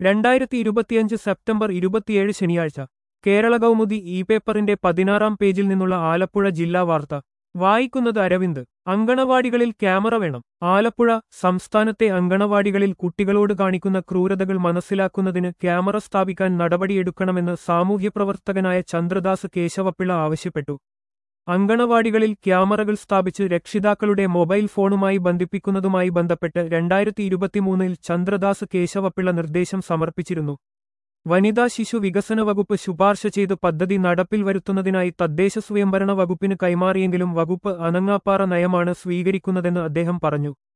രണ്ടായിരത്തി ഇരുപത്തിയഞ്ച് സെപ്റ്റംബർ ഇരുപത്തിയേഴ് ശനിയാഴ്ച കേരള കൗമുദി ഇ പേപ്പറിന്റെ പതിനാറാം പേജിൽ നിന്നുള്ള ആലപ്പുഴ ജില്ലാ വാർത്ത വായിക്കുന്നത് അരവിന്ദ് അങ്കണവാടികളിൽ ക്യാമറ വേണം ആലപ്പുഴ സംസ്ഥാനത്തെ അങ്കണവാടികളിൽ കുട്ടികളോട് കാണിക്കുന്ന ക്രൂരതകൾ മനസ്സിലാക്കുന്നതിന് ക്യാമറ സ്ഥാപിക്കാൻ നടപടിയെടുക്കണമെന്ന് സാമൂഹ്യപ്രവർത്തകനായ ചന്ദ്രദാസ് കേശവപ്പിള്ള ആവശ്യപ്പെട്ടു അങ്കണവാടികളിൽ ക്യാമറകൾ സ്ഥാപിച്ച് രക്ഷിതാക്കളുടെ മൊബൈൽ ഫോണുമായി ബന്ധിപ്പിക്കുന്നതുമായി ബന്ധപ്പെട്ട് രണ്ടായിരത്തി ഇരുപത്തിമൂന്നിൽ ചന്ദ്രദാസ് കേശവപ്പിള്ള നിർദ്ദേശം സമർപ്പിച്ചിരുന്നു വനിതാ ശിശു വികസന വകുപ്പ് ശുപാർശ ചെയ്ത് പദ്ധതി നടപ്പിൽ വരുത്തുന്നതിനായി തദ്ദേശ സ്വയംഭരണ വകുപ്പിന് കൈമാറിയെങ്കിലും വകുപ്പ് അനങ്ങാപ്പാറ നയമാണ് സ്വീകരിക്കുന്നതെന്ന് അദ്ദേഹം പറഞ്ഞു